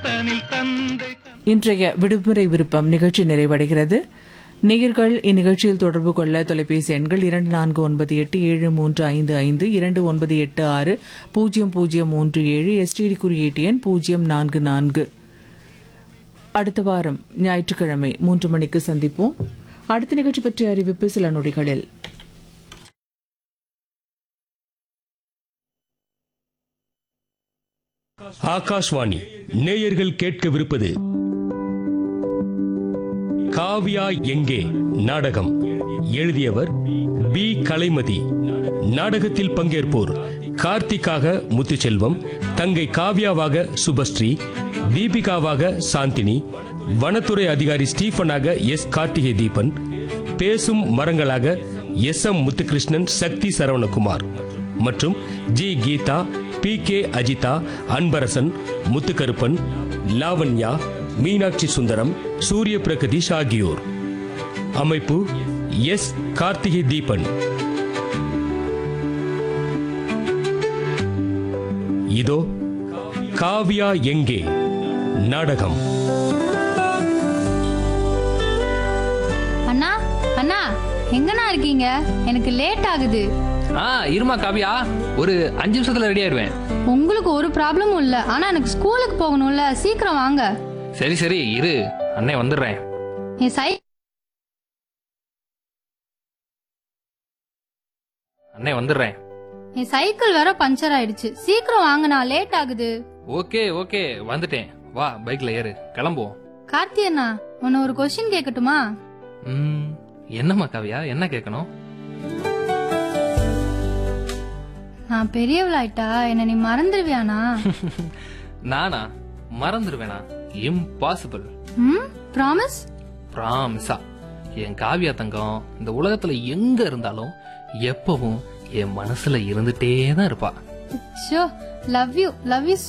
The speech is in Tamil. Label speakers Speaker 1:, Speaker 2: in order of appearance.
Speaker 1: தனில் தந்தை
Speaker 2: இன்றைய விடுமுறை விருப்பம் நிகழ்ச்சி நிறைவடைகிறது நேயர்கள் இந்நிகழ்ச்சியில் தொடர்பு கொள்ள தொலைபேசி எண்கள் இரண்டு நான்கு ஒன்பது எட்டு ஏழு மூன்று ஐந்து ஐந்து இரண்டு ஒன்பது எட்டு ஆறு பூஜ்ஜியம் பூஜ்ஜியம் மூன்று ஏழு எஸ்டிடி குறியீட்டு எண் பூஜ்ஜியம் நான்கு நான்கு அடுத்த வாரம் ஞாயிற்றுக்கிழமை மூன்று மணிக்கு சந்திப்போம் அடுத்த நிகழ்ச்சி பற்றிய அறிவிப்பு சில நொடிகளில்
Speaker 3: ஆகாஷ்வாணி நேயர்கள் கேட்கவிருப்பது காவ்யா எங்கே நாடகம் எழுதியவர் பி கலைமதி நாடகத்தில் பங்கேற்போர் கார்த்திக்காக முத்துச்செல்வம் தங்கை காவ்யாவாக சுபஸ்ரீ தீபிகாவாக சாந்தினி வனத்துறை அதிகாரி ஸ்டீஃபனாக எஸ் கார்த்திகை தீபன் பேசும் மரங்களாக எஸ் எம் முத்துகிருஷ்ணன் சக்தி சரவணகுமார் மற்றும் G Geetha P K Ajitha Anbarasan Muthukaruppan Lavanya Meenakshi Sundaram Suriya Pragatheesh ஆகியோர் அமைப்பு எஸ் கார்த்திகை தீபன் இதோ காவ்யா எங்கே நாடகம்
Speaker 4: அண்ணா அண்ணா எங்கண்ணா இருக்கீங்க எனக்கு லேட் ஆகுது
Speaker 5: ஆ இருமா காவியா ஒரு அஞ்சு நிமிஷத்துல ரெடி ஆயிடுவேன்
Speaker 4: உங்களுக்கு ஒரு ப்ராப்ளமும் இல்ல ஆனா எனக்கு ஸ்கூலுக்கு போகணும்ல சீக்கிரம் வாங்க
Speaker 5: சரி சரி இரு அண்ணே வந்துடுறேன்
Speaker 4: என் சை
Speaker 5: அண்ணே வந்துடுறேன்
Speaker 4: என் சைக்கிள் வேற பஞ்சர் ஆயிடுச்சு சீக்கிரம் வாங்கண்ணா லேட் ஆகுது
Speaker 5: ஓகே ஓகே வந்துட்டேன் வா பைக்ல ஏறு கிளம்புவோம்
Speaker 4: கார்த்தி அண்ணா உன்னை ஒரு கொஸ்டின் கேட்கட்டுமா
Speaker 5: ம் என்னம்மா காவியா என்ன கேட்கணும்
Speaker 4: நான் பெரியவளாயிட்டா என்ன நீ மறந்துடுவியாண்ணா
Speaker 5: நானா மறந்துடுவேனா இம்பாசிபிள்
Speaker 4: ம் ப்ராமிஸ்
Speaker 5: ப்ராமிஸா என் காவியா தங்கம் இந்த உலகத்துல எங்க இருந்தாலும் எப்பவும் என் மனசுல இருந்துட்டே தான் இருப்பா
Speaker 4: ஷோ லவ் யூ லவ் யூ